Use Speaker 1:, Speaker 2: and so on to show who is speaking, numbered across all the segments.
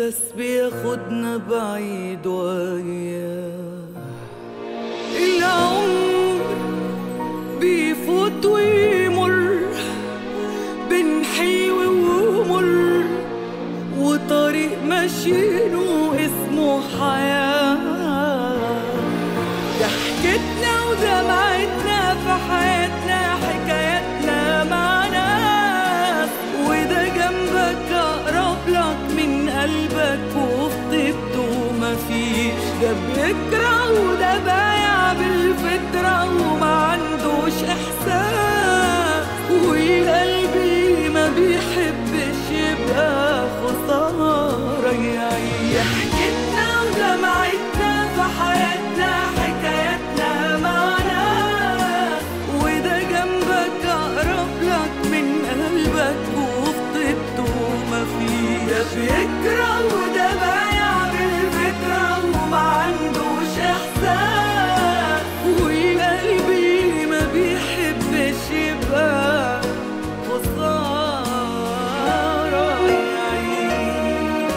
Speaker 1: بس بياخدنا بعيد وياه العمر بيفوت ويمر بين حلو ومر وطريق ماشيينه اسمه حياة ضحكتنا ودمعتنا في حياتنا حكاياتنا مع ناس وده جنبك أقرب لك من قلبك وفي طيبته مفيش ده بيكره وده بايع بالفطرة وما عندوش إحساس وقلبي ما بيحبش يبقى خسارة يعيش ضحكتنا ودمعتنا في حياتنا حكاياتنا معنا وده جنبك أقرب لك من قلبك وفي طيبته مفيش ده بيكره وده بايع بالفكرة وما عندوش إحساس وقلبي ما بيحبش يبقى خسارة يعيش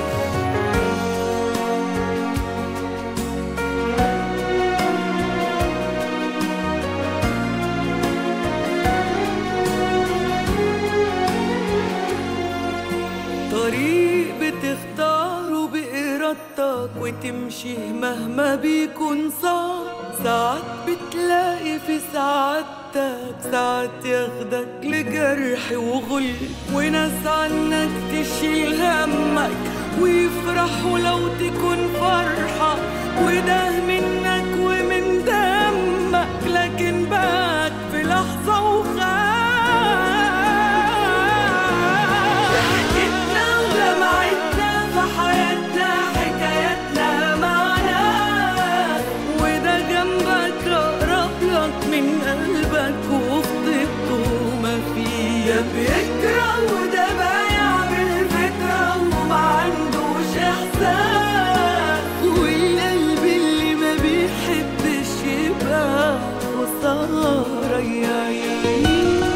Speaker 1: طريق بتختاره بإرادتك وتمشي مهما بيكون صعب ساعات بتلاقي في سعادتك ساعات ياخدك لجرح وغل وناس عنك تشيل همك ويفرحوا لو تكون فرحة وده منك ومن دمك لكن بات في لحظة وخاف ضحكتنا ودمعتنا في حياتنا حكاياتنا معنا وده جنبك أقرب لك من قلبك وفي طيبته مفيش ده بيكره وده بايع بالفكرة وما عندوش إحساس والقلب اللي ما بيحبش يبقى خسارة يعيش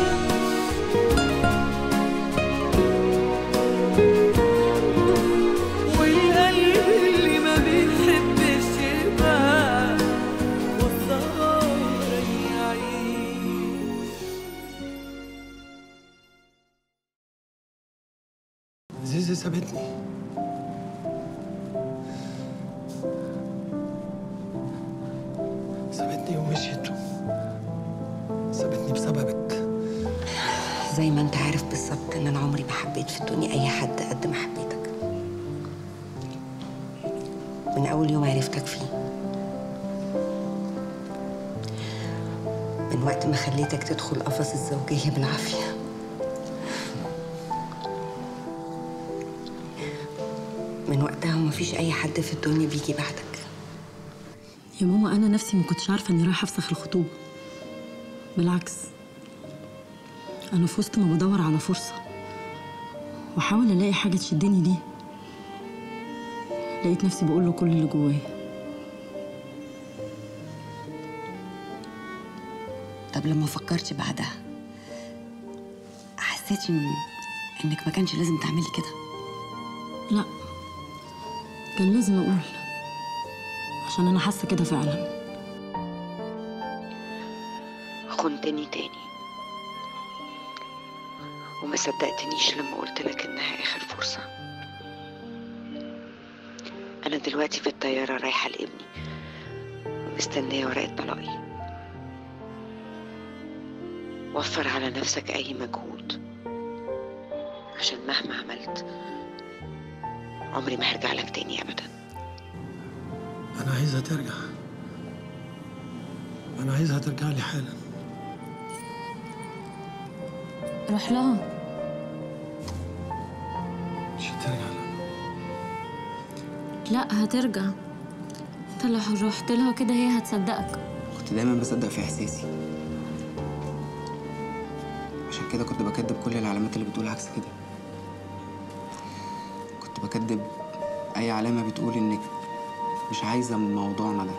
Speaker 1: والقلب اللي ما بيحبش يبقى خسارة يعيش
Speaker 2: زيزي سابتني سابتني ومشيت سابتني بسببك
Speaker 3: زي ما انت عارف بالظبط ان انا عمري ما حبيت في الدنيا اي حد قد ما حبيتك من اول يوم عرفتك فيه من وقت ما خليتك تدخل قفص الزوجية بالعافية من وقتها ومفيش اي حد في الدنيا بيجي بعدك
Speaker 4: يا ماما انا نفسي ما كنتش عارفه اني رايحه افسخ الخطوبه بالعكس انا في وسط ما بدور على فرصه واحاول الاقي حاجه تشدني ليه لقيت نفسي بقول له كل اللي جوايا
Speaker 3: طب لما فكرت بعدها حسيتي إن... انك ما كانش لازم تعملي كده
Speaker 4: لا كان لازم اقول عشان انا حاسه كده فعلا
Speaker 3: خنتني تاني وما صدقتنيش لما قلت لك انها اخر فرصة انا دلوقتي في الطيارة رايحة لابني ومستنية ورقة طلاقي وفر على نفسك اي مجهود عشان مهما عملت عمري ما هرجع لك تاني ابدا
Speaker 2: أنا عايزها ترجع أنا عايزها ترجع لي حالا
Speaker 4: روح لها
Speaker 2: مش هترجع لا
Speaker 4: لا هترجع انت لو رحت لها كده هي هتصدقك
Speaker 5: كنت دايما بصدق في احساسي عشان كده كنت بكدب كل العلامات اللي بتقول عكس كده كنت بكدب اي علامه بتقول انك مش عايزه من موضوعنا ده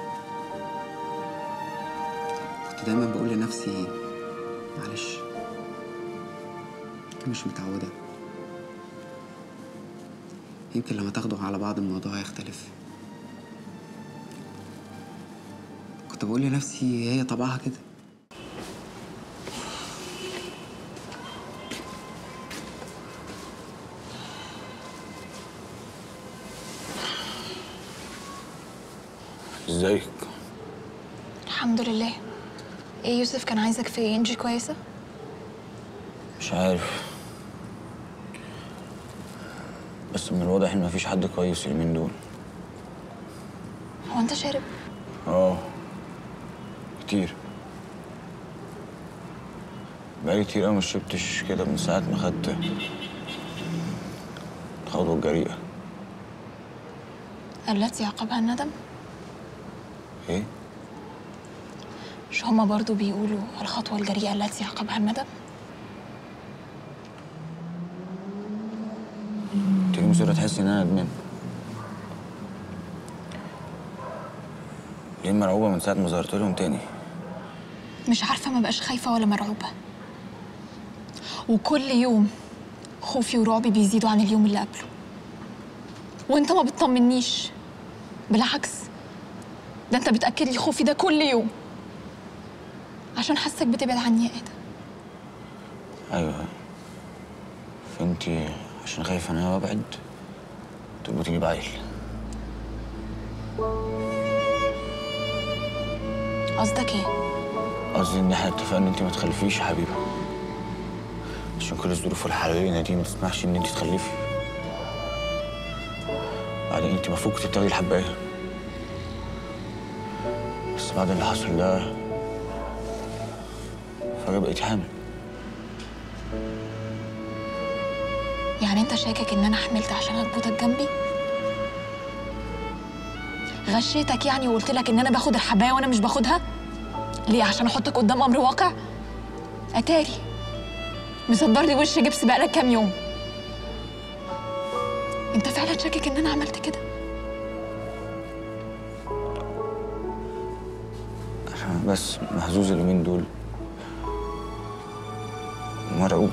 Speaker 5: كنت دايما بقول لنفسي معلش انت مش متعوده يمكن لما تاخدوا على بعض الموضوع هيختلف كنت بقول لنفسي هي طبعها كده
Speaker 6: ازيك
Speaker 7: الحمد لله ايه يوسف كان عايزك في ايه انجي كويسه
Speaker 6: مش عارف بس من الواضح ان مفيش حد كويس اليومين دول
Speaker 7: هو انت شارب
Speaker 6: اه كتير بقالي كتير قوي ما شربتش كده من ساعة ما خدت الخطوة الجريئة
Speaker 7: التي يعقبها الندم
Speaker 6: ايه؟
Speaker 7: مش هما برضو بيقولوا الخطوه الجريئه التي يعقبها الندم
Speaker 6: تيجي مصيرة تحس ان انا ندمان ليه مرعوبة من ساعة ما ظهرت لهم تاني
Speaker 7: مش عارفه ما بقاش خايفه ولا مرعوبه وكل يوم خوفي ورعبي بيزيدوا عن اليوم اللي قبله وانت ما بتطمنيش بالعكس ده انت بتاكد لي خوفي ده كل يوم عشان حاسك بتبعد عني يا ادم
Speaker 6: ايوه فانتي عشان خايفة ان انا ابعد تربطيني بعيل
Speaker 7: قصدك ايه
Speaker 6: قصدي ان احنا اتفقنا ان انت ما تخلفيش يا حبيبه عشان كل الظروف الحاليه دي ما تسمحش ان انت تخلفي بعدين انت المفروض كنت تاخدي الحبايه بس بعد اللي حصل ده فجاه بقيتي حامل
Speaker 7: يعني انت شاكك ان انا حملت عشان اربطك جنبي غشيتك يعني وقلت لك ان انا باخد الحبايه وانا مش باخدها ليه عشان احطك قدام امر واقع اتاري مصدر لي وش جبس بقالك كام يوم انت فعلا شاكك ان انا عملت كده
Speaker 6: انا بس محظوظ اليومين دول مرعوب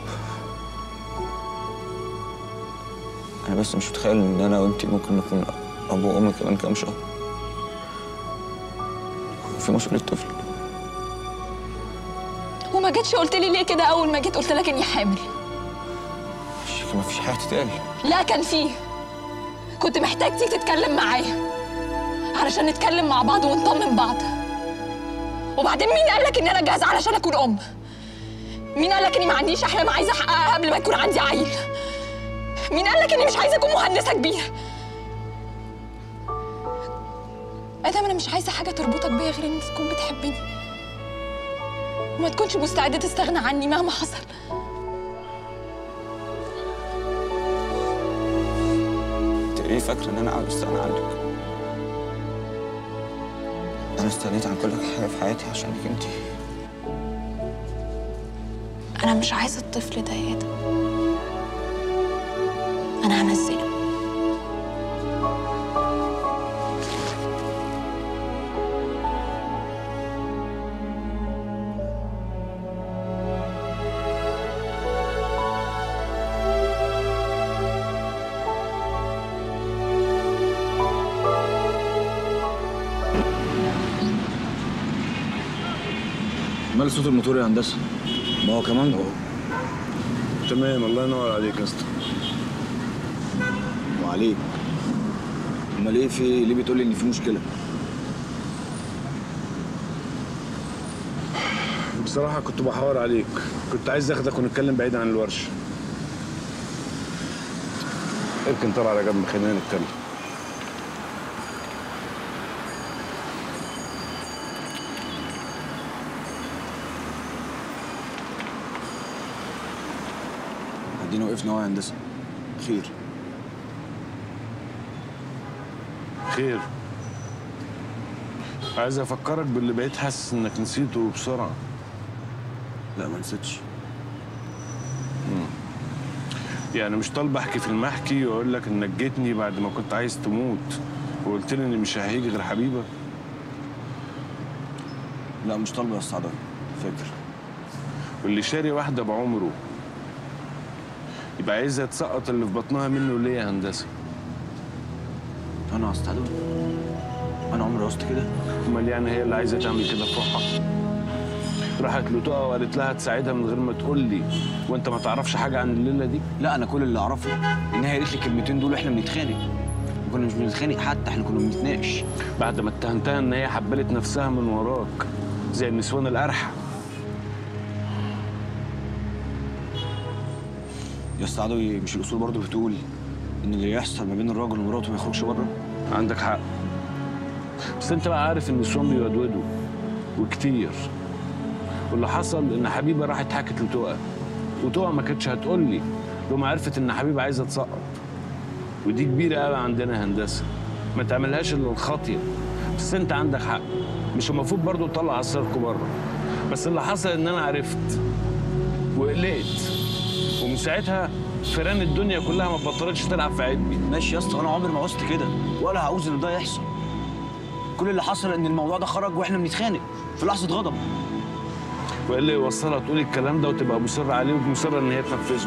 Speaker 6: انا بس مش متخيل ان انا وانتي ممكن نكون ابو وام كمان كام شهر في مسؤولية طفل
Speaker 7: وما جيتش قلت لي ليه كده اول ما جيت قلت لك اني حامل
Speaker 6: ما فيش حاجة تتقال
Speaker 7: لا كان فيه كنت محتاج تيجي تتكلم معايا علشان نتكلم مع بعض ونطمن بعض وبعدين مين قال لك ان انا جاهزه علشان اكون ام مين قال لك اني ما عنديش احلام عايزه احققها قبل ما يكون عندي عيل مين قال لك اني مش عايزه اكون مهندسه كبيره ادم انا مش عايزه حاجه تربطك بيا غير ان تكون بتحبني وما تكونش مستعده تستغنى عني مهما حصل
Speaker 6: انت ايه فاكرة ان انا عاوز استغنى عنك انا استغنيت عن كل حاجة في حياتي عشانك انتي
Speaker 7: أنا مش عايزة الطفل ده يا آدم أنا هنزله
Speaker 6: مال صوت الموتور يا هندسة ما هو كمان ده
Speaker 8: تمام الله ينور عليك يا اسطى
Speaker 6: وعليك امال ايه في ليه بتقولي ان في مشكلة
Speaker 8: بصراحة كنت بحاور عليك كنت عايز اخدك ونتكلم بعيد عن الورشة اركن طلع على جنب خلينا نتكلم
Speaker 6: ادينا وقفنا اهو يا هندسة خير
Speaker 8: خير عايز افكرك باللي بقيت حاسس انك نسيته بسرعة
Speaker 6: لا ما نسيتش
Speaker 8: يعني مش طالب احكي في المحكي واقول لك انك جيتني بعد ما كنت عايز تموت وقلت لي ان مش هيجي غير حبيبك
Speaker 6: لا مش طالبة يا استاذ عضوي فاكر
Speaker 8: واللي شاري واحدة بعمره يبقى عايزها تسقط اللي في بطنها منه ليه يا هندسة
Speaker 6: انا قصت عدوي انا عمري قصت كده
Speaker 8: امال يعني هي اللي عايزه تعمل كده في روحها راحت لتقى وقالت لها تساعدها من غير ما تقول لي وانت ما تعرفش حاجه عن الليله دي
Speaker 6: لا انا كل اللي اعرفه ان هي قالت لي الكلمتين دول واحنا بنتخانق ما كنا مش بنتخانق حتى احنا كنا بنتناقش
Speaker 8: بعد ما اتهمتها ان هي حبلت نفسها من وراك زي النسوان القرحه
Speaker 6: يا اسطى عدوي مش الاصول برضه بتقول ان اللي يحصل ما بين الراجل ومراته ما يخرجش بره
Speaker 8: عندك حق بس انت بقى عارف ان النسوان بيودودوا وكتير واللي حصل ان حبيبه راحت حكت لتقى وتقى ما كانتش هتقول لي لو ما عرفت ان حبيبه عايزه تسقط ودي كبيره قوي عندنا هندسه ما تعملهاش الا الخاطيه بس انت عندك حق مش المفروض برضو تطلع اسراركم بره بس اللي حصل ان انا عرفت وقلقت ومن ساعتها فيران الدنيا كلها ما بطلتش تلعب في عيبي
Speaker 6: ماشي يا اسطى انا عمري ما عوزت كده ولا هعوز ان ده يحصل كل اللي حصل ان الموضوع ده خرج واحنا بنتخانق في لحظه غضب
Speaker 8: وايه اللي يوصلها تقول الكلام ده وتبقى مصر عليه ومصره ان هي تنفذه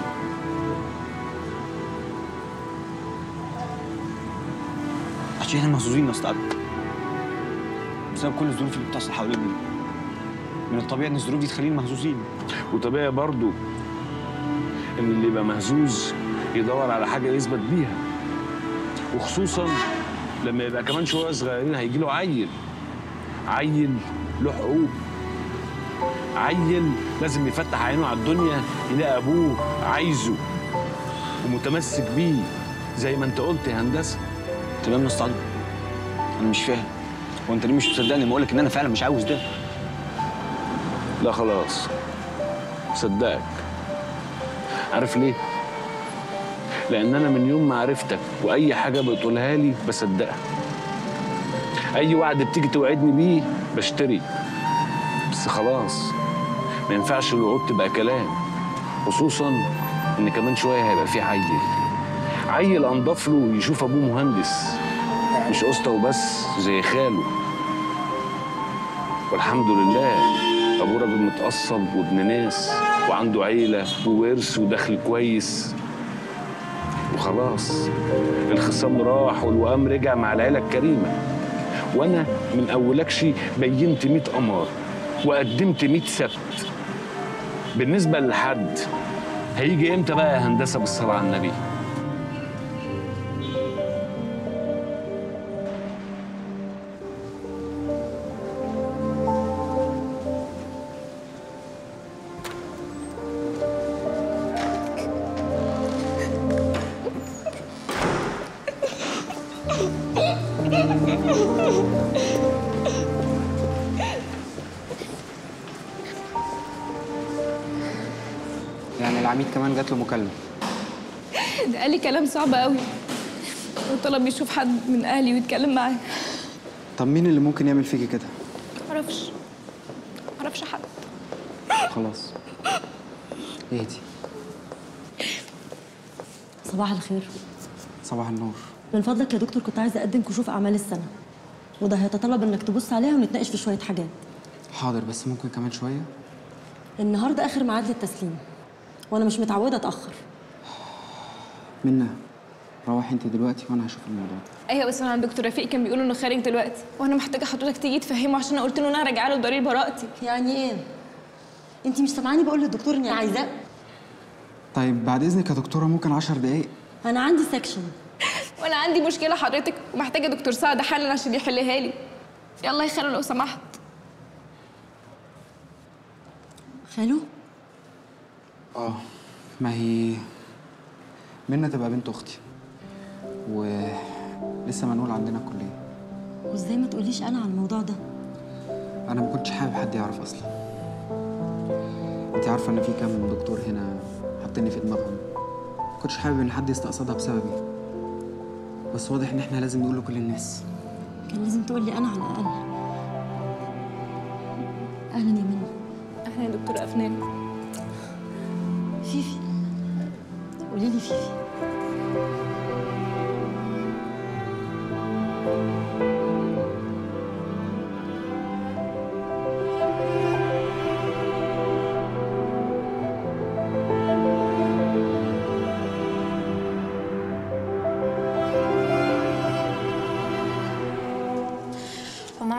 Speaker 6: عشان احنا محظوظين يا اسطى عدوي بسبب كل الظروف اللي بتحصل حوالينا دي من الطبيعي ان الظروف دي تخلينا محظوظين
Speaker 8: وطبيعي برضو ان اللي يبقى مهزوز يدور على حاجه يثبت بيها وخصوصا لما يبقى كمان شويه صغيرين هيجي له عيل عيل له حقوق عيل لازم يفتح عينه على الدنيا يلاقي ابوه عايزه ومتمسك بيه زي ما انت قلت يا هندسه
Speaker 6: تمام يا اسطى عدوي انا مش فاهم هو انت ليه مش مصدقني لما اقول لك ان انا فعلا مش عاوز ده
Speaker 8: لا خلاص صدقك عارف ليه؟ لأن أنا من يوم ما عرفتك وأي حاجة بتقولها لي بصدقها أي وعد بتيجي توعدني بيه بشتري بس خلاص ما ينفعش الوعود تبقى كلام خصوصا إن كمان شوية هيبقى في عيل عيل أنضاف له يشوف أبوه مهندس مش قسطة وبس زي خاله والحمد لله ابوه راجل متأصل وابن ناس وعنده عيلة وورث ودخل كويس وخلاص الخصام راح والوئام رجع مع العيلة الكريمة وانا من اولكش بينت 100 قمر وقدمت 100 سبت بالنسبة للحد هيجي امتى بقى يا هندسة بالصلاة على النبي
Speaker 5: يعني العميد كمان جات له مكالمه
Speaker 7: ده قال لي كلام صعب قوي وطلب يشوف حد من اهلي ويتكلم معاه
Speaker 5: طب مين اللي ممكن يعمل فيكي كده
Speaker 7: معرفش معرفش حد
Speaker 5: خلاص اهدي
Speaker 4: صباح الخير
Speaker 5: صباح النور
Speaker 4: من فضلك يا دكتور كنت عايزه اقدم كشوف اعمال السنه وده هيتطلب انك تبص عليها ونتناقش في شويه حاجات
Speaker 5: حاضر بس ممكن كمان شويه
Speaker 4: النهارده اخر ميعاد للتسليم وانا مش متعوده اتاخر
Speaker 5: منا روحي انت دلوقتي وانا هشوف الموضوع
Speaker 7: ايوه بس انا عند دكتور رفيق كان بيقول انه خارج دلوقتي وانا محتاجه حضرتك تيجي تفهمه عشان انا قلت له ان انا راجعه له ضرير براءتي
Speaker 4: يعني ايه انت مش سامعاني بقول للدكتور اني عايزاه
Speaker 5: طيب بعد اذنك يا دكتوره ممكن عشر دقايق
Speaker 4: انا عندي سكشن
Speaker 7: وانا عندي مشكله حضرتك ومحتاجه دكتور سعد حالا عشان يحلها لي يلا يا خالو لو سمحت
Speaker 4: خالو
Speaker 5: اه ما هي منا تبقى بنت اختي ولسه منقول عندنا الكليه
Speaker 4: وازاي ما تقوليش انا على الموضوع ده
Speaker 5: انا ما كنتش حابب حد يعرف اصلا انت عارفه ان في كام دكتور هنا حاطيني في دماغهم ما كنتش حابب ان حد يستقصدها بسببي بس واضح ان احنا لازم نقول لكل الناس
Speaker 4: كان لازم تقول لي انا على الاقل اهلا يا منى
Speaker 7: احنا يا دكتور افنان
Speaker 4: فيفي قولي لي فيفي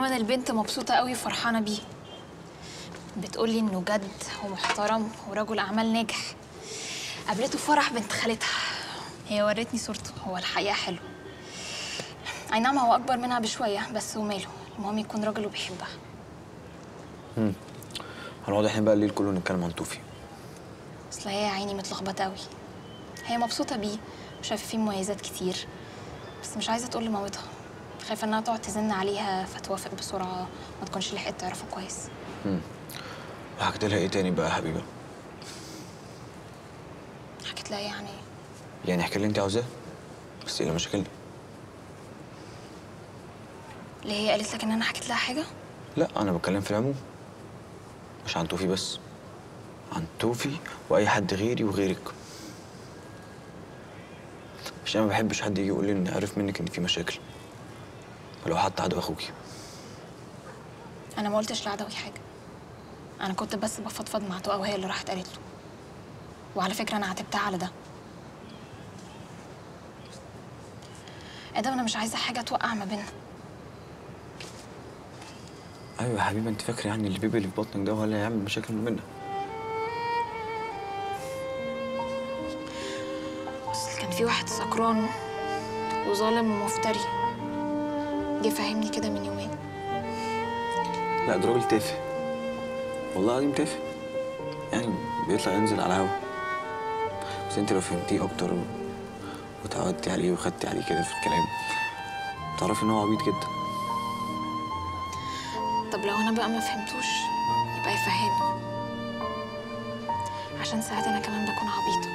Speaker 7: دايما البنت مبسوطة قوي وفرحانة بيه بتقولي انه جد ومحترم ورجل اعمال ناجح قابلته في فرح بنت خالتها هي ورتني صورته هو الحقيقة حلو اي نعم هو اكبر منها بشوية بس وماله المهم يكون راجل وبيحبها
Speaker 6: هنقعد احنا بقى الليل كله نتكلم عن توفي
Speaker 7: اصل هي يا عيني متلخبطة قوي هي مبسوطة بيه وشايفة فيه مميزات كتير بس مش عايزة تقول لمامتها خايفة انها تقعد تزن عليها فتوافق بسرعة ما تكونش لحقت تعرفه كويس
Speaker 6: وحكيت لها ايه تاني بقى يا حبيبه
Speaker 7: حكيت لها يعني
Speaker 6: يعني احكي اللي انت عاوزاه بس ايه مشاكلنا
Speaker 7: ليه هي قالت لك ان انا حكيت لها حاجة
Speaker 6: لا انا بتكلم في العموم مش عن توفي بس عن توفي واي حد غيري وغيرك مش انا ما بحبش حد يجي يقول لي ان عرف منك ان في مشاكل ولو حتى عدو اخوكي
Speaker 7: انا ما قلتش لعدوي حاجة انا كنت بس بفضفض مع تقى وهي اللي راحت قالت له وعلى فكرة انا عاتبتها على ده ادم انا مش عايزة حاجة توقع ما بيننا
Speaker 6: ايوه يا حبيبه انت فاكره يعني البيبي اللي في بطنك ده هو اللي هيعمل مشاكل ما بيننا
Speaker 7: اصل كان في واحد سكران وظالم ومفتري جه فهمني كده من يومين
Speaker 6: لا ده راجل تافه والله العظيم تافه يعني بيطلع ينزل على الهوا بس انت لو فهمتيه اكتر و- وتعودتي عليه وخدتي عليه كده في الكلام تعرفي ان هو عبيط جدا
Speaker 7: طب لو انا بقى ما فهمتوش يبقى يفهمني عشان ساعات انا كمان بكون عبيطه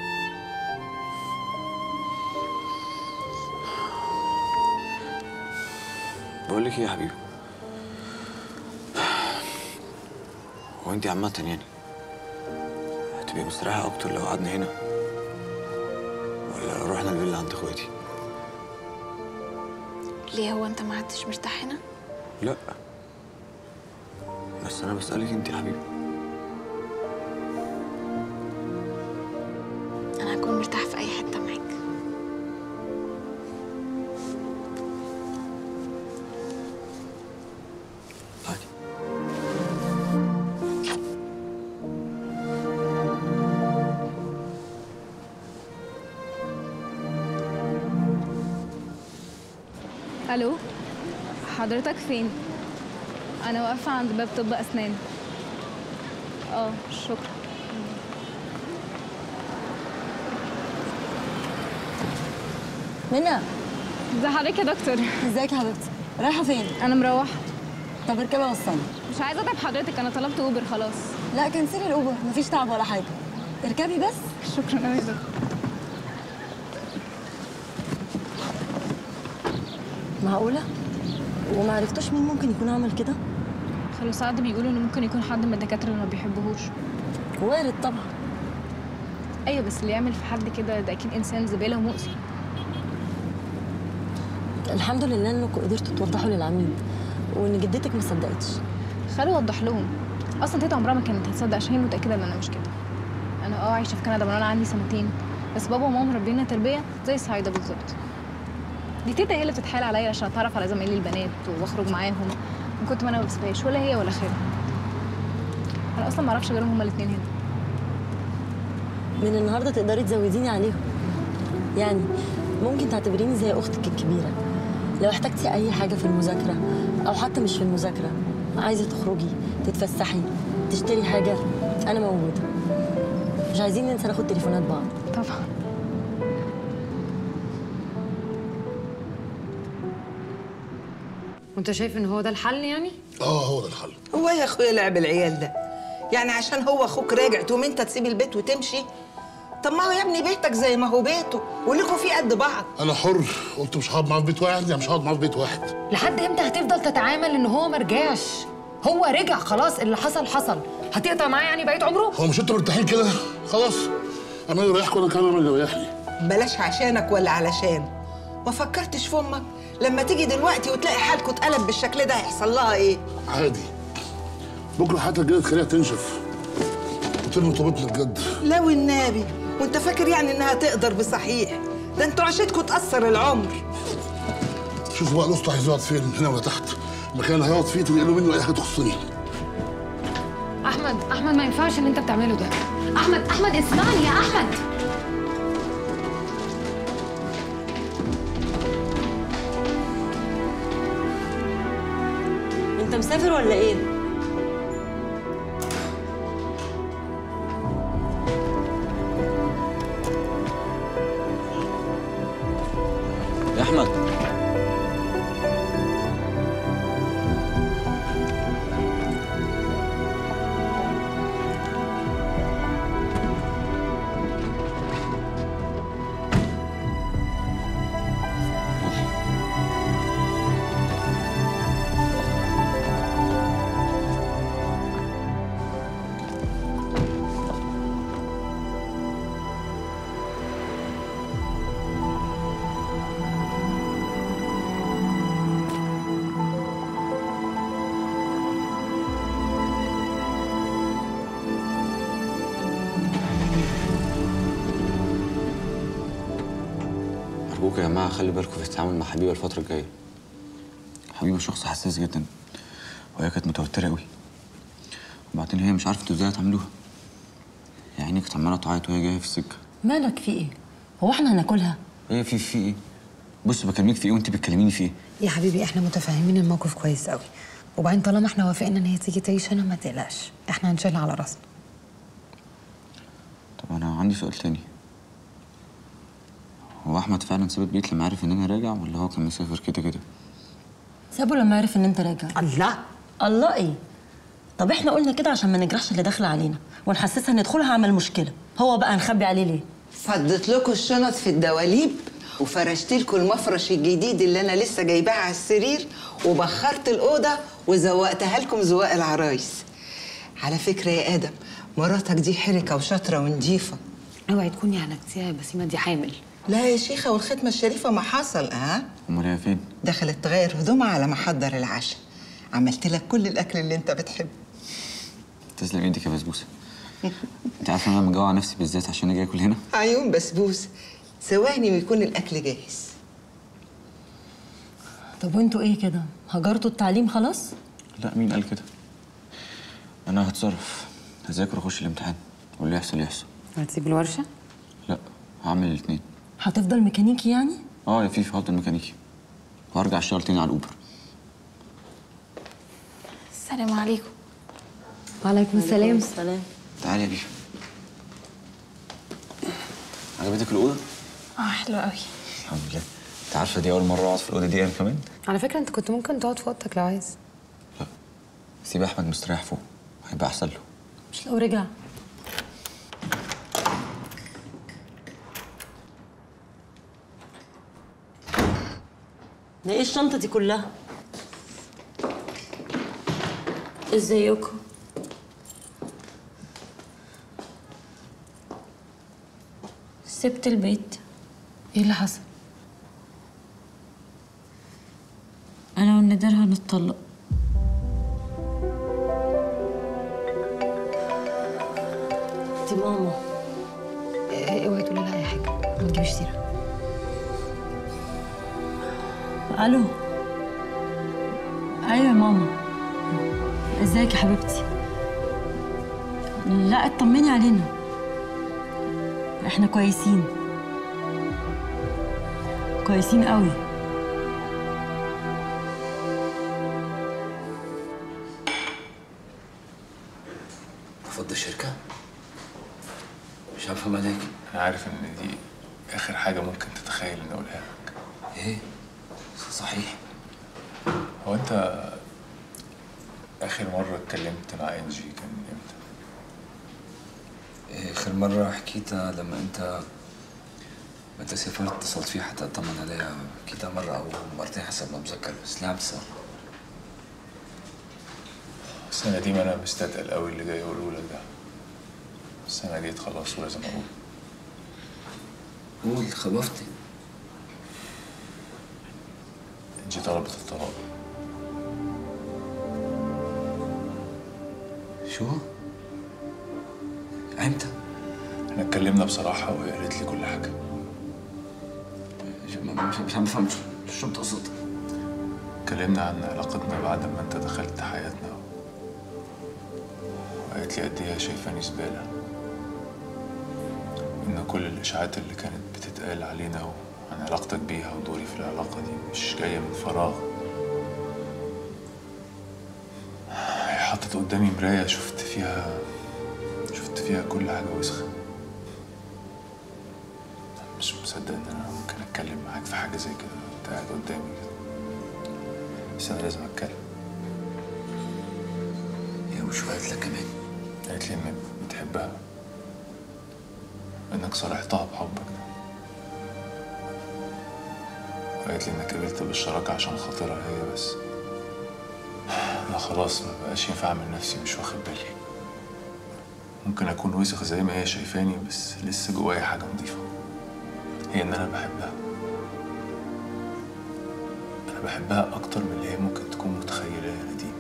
Speaker 6: بقول لك ايه يا حبيبي هو انت عامة يعني هتبقي مستريحة أكتر لو قعدنا هنا ولا رحنا الفيلا عند اخواتي
Speaker 7: ليه هو انت ما عدتش مرتاح هنا
Speaker 6: لا بس أنا بسألك انت يا حبيبي
Speaker 7: انا هكون مرتاح في اي حته معاك
Speaker 6: عادي
Speaker 9: الو حضرتك فين انا واقفه عند باب طب اسنان اه شكرا
Speaker 4: منى
Speaker 9: ازي حضرتك يا دكتور
Speaker 4: ازيك يا حبيبتي رايحه فين
Speaker 9: انا مروحه
Speaker 4: طب اركبي وصلني
Speaker 9: مش عايزه اتعب حضرتك انا طلبت اوبر خلاص
Speaker 4: لا كنسلي الاوبر مفيش تعب ولا حاجه اركبي بس
Speaker 9: شكرا قوي يا دكتور
Speaker 4: معقوله وما عرفتوش مين ممكن يكون عمل كده
Speaker 9: خلوا سعد بيقولوا انه ممكن يكون حد من الدكاتره اللي ما بيحبوهوش
Speaker 4: وارد طبعا
Speaker 9: ايوه بس اللي يعمل في حد كده ده اكيد انسان زباله ومؤذي
Speaker 4: الحمد لله انكم قدرتوا توضحوا للعميد وان جدتك ما صدقتش
Speaker 9: خلوا وضح لهم اصلا تيتا عمرها ما كانت هتصدق عشان هي متاكده ان انا مش كده انا اه عايشه في كندا من وانا عندي سنتين بس بابا وماما مربينا تربيه زي الصعايده بالظبط دي تيتا هي اللي بتتحايل عليا عشان اتعرف على زمايلي البنات واخرج معاهم من كنت ما انا ما بسيبهاش ولا هي ولا خالد انا اصلا ما اعرفش غيرهم هما الاثنين هنا
Speaker 4: من النهارده تقدري تزوديني عليهم يعني ممكن تعتبريني زي اختك الكبيره لو احتجتي اي حاجه في المذاكره او حتى مش في المذاكره عايزه تخرجي تتفسحي تشتري حاجه انا موجوده مش عايزين ننسى ناخد تليفونات بعض
Speaker 9: طبعا
Speaker 10: وانت شايف ان هو ده الحل يعني
Speaker 11: اه هو ده الحل
Speaker 12: هو يا اخويا لعب العيال ده يعني عشان هو اخوك راجع تقوم انت تسيب البيت وتمشي طب ما هو يا ابني بيتك زي ما هو بيته وليكوا فيه قد بعض
Speaker 11: انا حر قلت مش هقعد معاه في بيت واحد يعني مش هقعد معاه في بيت واحد
Speaker 10: لحد امتى هتفضل تتعامل ان هو مرجعش هو رجع خلاص اللي حصل حصل هتقطع معاه يعني بقيت عمره
Speaker 11: هو مش انتوا مرتاحين كده خلاص انا اللي رايحكم وانا كمان اللي رايحني
Speaker 12: بلاش عشانك ولا علشان ما فكرتش في امك لما تيجي دلوقتي وتلاقي حالكوا اتقلب بالشكل ده هيحصل لها ايه
Speaker 11: عادي بكره حتى الجلد تخليها تنشف وترمي طوبتنا بجد
Speaker 12: لا والنبي وانت فاكر يعني انها تقدر بصحيح ده انتوا عشتكوا تأثر العمر
Speaker 11: شوفوا بقى الاسطى عايز يقعد فين هنا ولا تحت المكان اللي هيقعد فيه تنقلوا منه اي حاجه تخصني
Speaker 10: احمد احمد ما ينفعش اللي انت بتعمله ده احمد احمد اسمعني يا احمد
Speaker 4: انت مسافر ولا ايه؟
Speaker 6: يا احمد أرجوك يا جماعة خلي بالكم في التعامل مع حبيبة الفترة الجاية حبيبة شخص حساس جدا وهي كانت متوترة قوي وبعدين هي مش عارفة انتوا ازاي هتعملوها يا عيني كانت عمالة تعيط وهي جاية في السكة
Speaker 4: مالك في ايه؟ هو احنا هناكلها؟
Speaker 6: ايه في في ايه؟ بص بكلمك في ايه وانت بتكلميني في ايه؟
Speaker 10: يا حبيبي احنا متفاهمين الموقف كويس قوي وبعدين طالما احنا وافقنا ان هي تيجي تعيش هنا ما تقلقش احنا هنشيلها على راسنا
Speaker 6: طب أنا عندي سؤال تاني هو أحمد فعلا ساب البيت لما عرف إن أنا راجع ولا هو كان مسافر كده كده؟
Speaker 4: سابه لما عرف ان انت راجع
Speaker 10: الله
Speaker 4: الله ايه؟ طب احنا قلنا كده عشان ما نجرحش اللي داخله علينا ونحسسها ان دخولها عمل مشكله هو بقى نخبي عليه ليه؟
Speaker 12: فضت لكم الشنط في الدواليب وفرشت لكم المفرش الجديد اللي انا لسه جايباه على السرير وبخرت الاوضه وزوقتها لكم زواق العرايس على فكره يا ادم مراتك دي حركه وشاطره ونضيفه
Speaker 10: اوعي تكوني عنكتيها يا بسيمه دي حامل
Speaker 12: لا يا شيخه والختمه الشريفه ما حصل ها
Speaker 6: أمال هي فين؟
Speaker 12: دخلت تغير هدومها على ما حضر العشاء عملت لك كل الاكل اللي انت بتحبه
Speaker 6: تسلم ايدك يا بسبوسة أنت عارفة إن أنا مجوع نفسي بالذات عشان أجي آكل هنا؟
Speaker 12: عيون بسبوس ثواني ويكون الاكل جاهز
Speaker 4: طب وانتوا ايه كده؟ هجرتوا التعليم خلاص؟
Speaker 6: لا مين قال كده؟ أنا هتصرف هذاكر وأخش الامتحان واللي يحصل يحصل
Speaker 10: هتسيب الورشه
Speaker 6: لا هعمل الاتنين
Speaker 4: هتفضل ميكانيكي يعني؟
Speaker 6: اه يا فيفي هفضل ميكانيكي وهرجع اشتغل تاني على الاوبر
Speaker 9: السلام عليكم
Speaker 10: وعليكم السلام
Speaker 4: السلام
Speaker 6: تعالي يا بيفا عجبتك الاوضه؟
Speaker 9: اه حلو قوي
Speaker 6: الحمد لله انت عارفه دي اول مره اقعد في الاوضه دي انا كمان
Speaker 10: على فكره انت كنت ممكن تقعد في اوضتك لو عايز
Speaker 6: سيب احمد مستريح فوق هيبقى احسن له
Speaker 4: مش لو رجع ده ايه الشنطة دي كلها؟ ازيكم؟ سبت البيت
Speaker 10: ايه اللي حصل
Speaker 4: انا والندر هنتطلق دي ماما
Speaker 10: إيه، اوعي تقولي لها اي حاجه ما تجيبيش سيره
Speaker 4: الو ايوه يا ماما ازيك يا حبيبتي لا اطمني علينا احنا كويسين كويسين قوي
Speaker 13: رفضت الشركة؟ مش هفهم عليك
Speaker 14: أنا عارف إن دي آخر حاجة ممكن تتخيل إني أقولها لك
Speaker 13: إيه؟ صحيح
Speaker 14: هو أنت آخر مرة اتكلمت مع إنجي كان إمتى؟
Speaker 13: آخر مرة حكيتها لما أنت ما أنت سافرت اتصلت فيها حتى أطمن عليها حكيتها مرة أو مرتين حسب ما بتذكر بس ليه عم تسأل؟
Speaker 14: بس أنا ديما أنا مستثقل قوي اللي جاي أقوله لك ده بس أنا جيت خلاص ولازم أقول
Speaker 13: قول خوفتي
Speaker 14: إنجي طلبت الطلاق
Speaker 13: شو؟ امتى؟
Speaker 14: احنا اتكلمنا بصراحة وهي قالت لي كل حاجة
Speaker 13: مش مش, مش عم بفهم شو- شو بتقصد؟
Speaker 14: اتكلمنا عن علاقتنا بعد ما انت دخلت حياتنا وقالت لي قد ايه هي شايفاني زبالة ان كل الاشاعات اللي كانت بتتقال علينا وعن علاقتك بيها ودوري في العلاقة دي مش جاية من فراغ هي حطت قدامي مراية شفت فيها شفت فيها كل حاجة وسخة مش مصدق ان انا ممكن اتكلم معاك في حاجة زي كده وانت قاعد قدامي كده بس انا لازم اتكلم
Speaker 13: هي وشو قالت لك كمان؟
Speaker 14: قالت لي انك بتحبها انك صالحتها بحبك ده وقالت لي انك قبلت بالشراكة عشان خاطرها هي بس انا خلاص ما بقاش ينفع اعمل نفسي مش واخد بالي ممكن اكون وسخ زي ما هي شايفاني بس لسه جوايا حاجة نظيفة هي ان انا بحبها انا بحبها اكتر من اللي هي ممكن تكون متخيلة يا نديم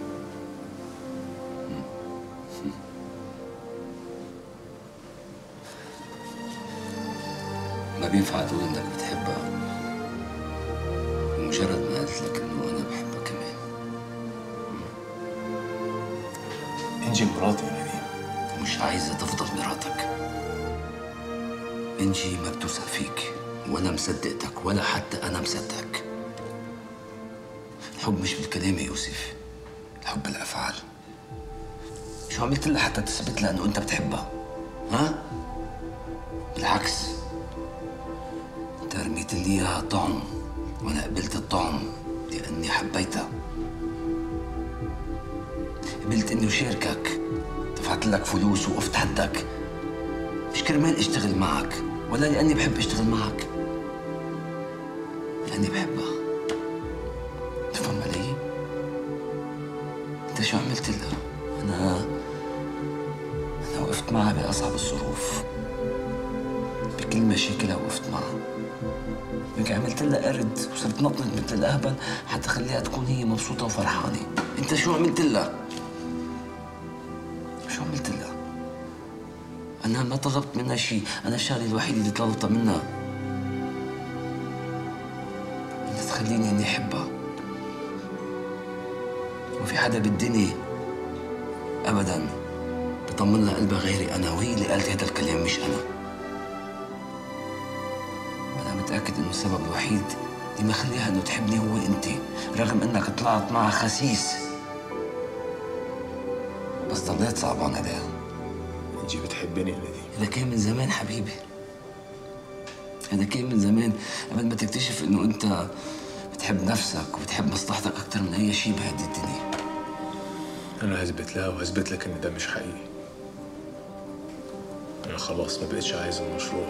Speaker 13: ما بينفع تقول انك بتحبها مجرد ما قالت لك انه انا بحبها كمان
Speaker 14: انجي مراتي يا نديم
Speaker 13: مش عايزة تفضل مراتك انجي ما بتوثق فيك ولا مصدقتك ولا حتى انا مصدقك الحب مش بالكلام يا يوسف الحب بالافعال شو عملت لها حتى تثبت لها انه انت بتحبها ها بالعكس انت رميت لي اياها طعم وانا قبلت الطعم لاني حبيتها قبلت اني اشاركك دفعت لك فلوس وقفت حدك مش كرمال اشتغل معك ولا لاني بحب اشتغل معك لاني بحبها تفهم علي؟ انت شو عملت لها؟ انا انا وقفت معها باصعب الظروف بكل مشاكلها وقفت معها بك عملت لها قرد وصرت نطنط مثل الاهبل حتى خليها تكون هي مبسوطه وفرحانه انت شو عملت لها؟ شو عملت لها؟ أنا ما طلبت منها شيء، أنا الشغلة الوحيدة اللي طلبتها منها إنها تخليني إني أحبها. وفي حدا بالدنيا أبداً بطمن لها قلبها غيري أنا وهي اللي قالت هذا الكلام مش أنا. أنا متأكد إنه السبب الوحيد اللي مخليها إنه تحبني هو أنت، رغم إنك طلعت معها خسيس. بس ضليت صعبان عليها.
Speaker 14: انجي بتحبني يا نديم
Speaker 13: هذا كان من زمان حبيبي هذا كان من زمان قبل ما تكتشف انه انت بتحب نفسك وبتحب مصلحتك اكتر من اي شيء بهذه الدنيا
Speaker 14: انا هثبت لها وهثبت لك ان ده مش حقيقي انا خلاص ما بقتش عايز المشروع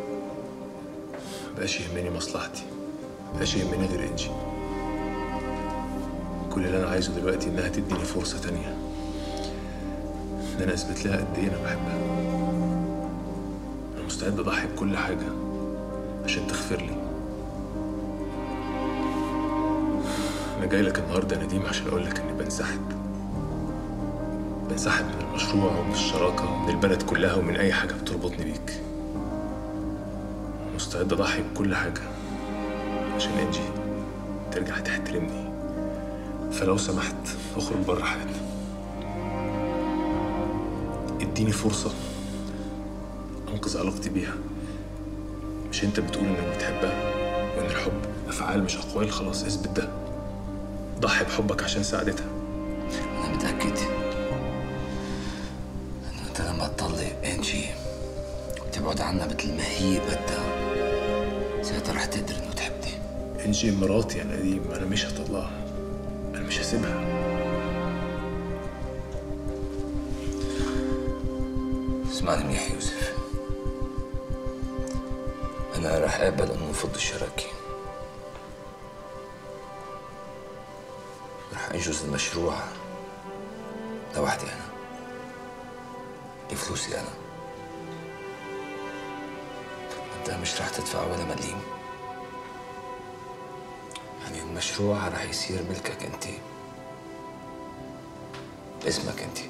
Speaker 14: ما بقاش يهمني مصلحتي ما بقاش يهمني غير انجي كل اللي انا عايزه دلوقتي انها تديني فرصه تانية ان انا اثبت لها قد ايه انا بحبها انا مستعد اضحي بكل حاجه عشان تغفر لي انا جاي لك النهارده يا نديم عشان اقول لك اني بنسحب بنسحب من المشروع ومن الشراكه ومن البلد كلها ومن اي حاجه بتربطني بيك مستعد اضحي بكل حاجه عشان انجي ترجع تحترمني فلو سمحت اخرج بره حياتنا اديني فرصة أنقذ علاقتي بيها مش أنت بتقول إنك بتحبها وإن الحب أفعال مش أقوال خلاص اثبت ده ضحي بحبك عشان ساعدتها
Speaker 13: انا متاكد انه انت لما تطلق انجي وتبعد عنها مثل ما هي بدها ساعتها رح تقدر انه تحبني
Speaker 14: إنجي مراتي يا نديم أنا مش هطلقها أنا مش هسيبها
Speaker 13: اسمعني منيح يا يوسف انا رح اقبل انه نفض الشراكه رح انجز المشروع لوحدي انا بفلوسي انا انت مش رح تدفع ولا مليم يعني المشروع رح يصير ملكك انت باسمك انت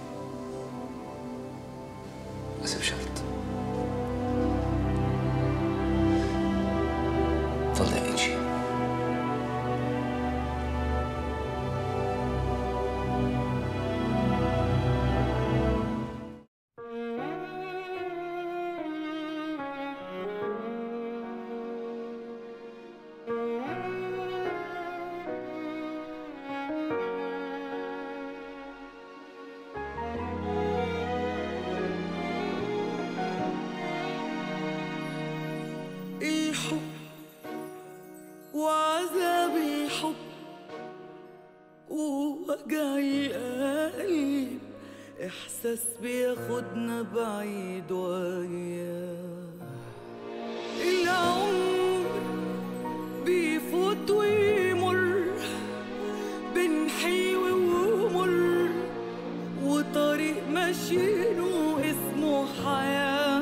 Speaker 13: بس بشرط تفضل يا انجي
Speaker 1: ووجع القلب إحساس بياخدنا بعيد وياه العمر بيفوت ويمر بين حلو ومر وطريق ماشيينه اسمه حياة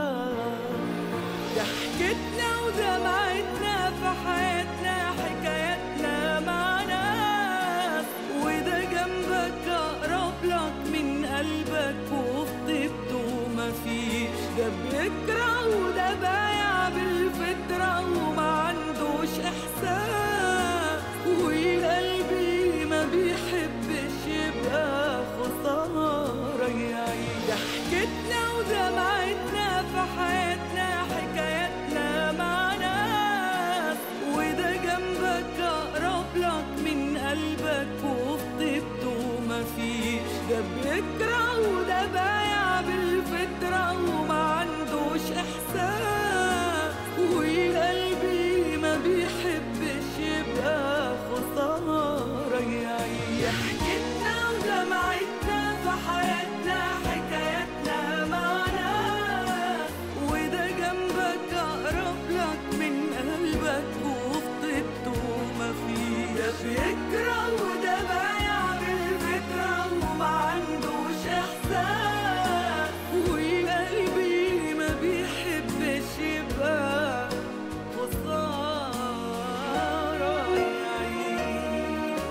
Speaker 1: ضحكتنا ودمعتنا في حياتنا حكاياتنا مع ناس وده جنبك أقرب لك من قلبك وفي طيبته مفيش ده بيكره وده بايع بالفطرة وما عندوش إحساس وقلبي ما بيحبش يبقى خسارة يعيش ضحكتنا ودمعتنا في حياتنا حكاياتنا مع ناس وده جنبك أقرب لك من قلبك وفي طيبته مفيش ده بيكره وده بايع بالفطرة وما عندوش إحساس وقلبي ما بيحبش يبقى خسارة يعيش ضحكتنا ودمعتنا في حياتنا حكاياتنا مع ناس وده جنبك أقرب لك من قلبك وفي طيبته مفيش ده بيكره وده بايع بالفطرة وما عندوش إحساس وقلبي ما بيحبش يبقى خسارة يعيش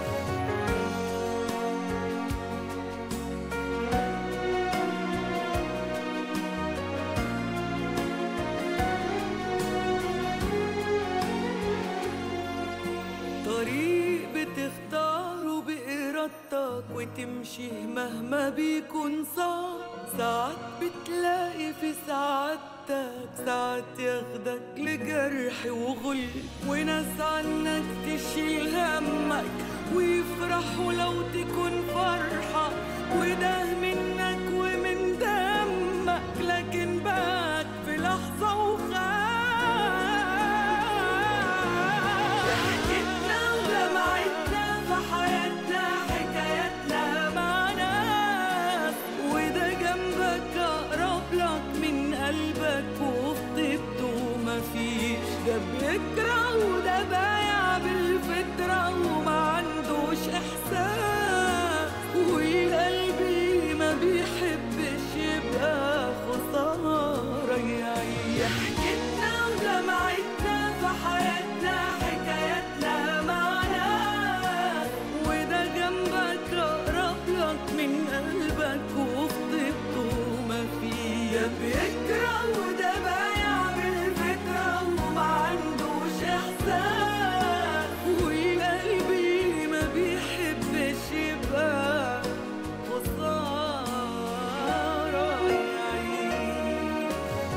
Speaker 1: طريق بتختاره بإرادتك وتمشي مهما بيكون صعب ساعات بتلاقي في سعادتك ساعات ياخدك لجرح وغل وناس عنك تشيل همك ويفرحوا لو تكون فرحة وده منك ومن دمك لكن بات في لحظة وخاف ضحكتنا ودمعتنا في حياتنا حكاياتنا مع ناس وده جنبك أقرب لك من قلبك وفي طيبته مفيش ده بيكره وده بايع بالفطرة وما عندوش إحساس وقلبي ما بيحبش يبقى خسارة يعيش ضحكتنا ودمعتنا في حياتنا حكاياتنا مع ناس وده جنبك أقرب لك من قلبك وفي طيبته مفيش ده بيكره وده بايع بالفطرة وما عندوش إحساس وقلبي ما بيحبش يبقى خسارة يعيش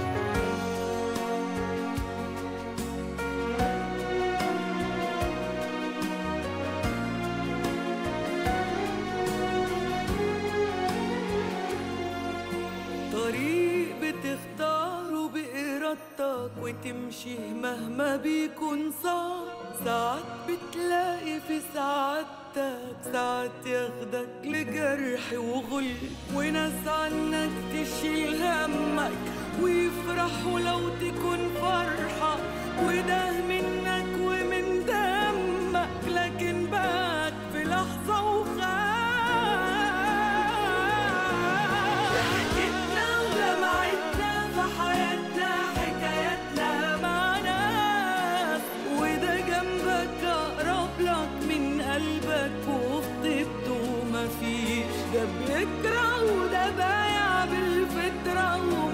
Speaker 1: طريق بتختاره بإرادتك وتمشي مهما بيكون صعب ساعات بتلاقي في سعادتك ساعات ياخدك لجرح وغل وناس عنك تشيل همك ويفرحوا لو تكون فرحة وده منك ومن دمك لكن بات في لحظة وخاف ضحكتنا ودمعتنا في حياتنا حكاياتنا مع ناس وده جنبك أقرب لك من قلبك وفي طيبته مفيش ده بيكره وده بايع بالفطرة وما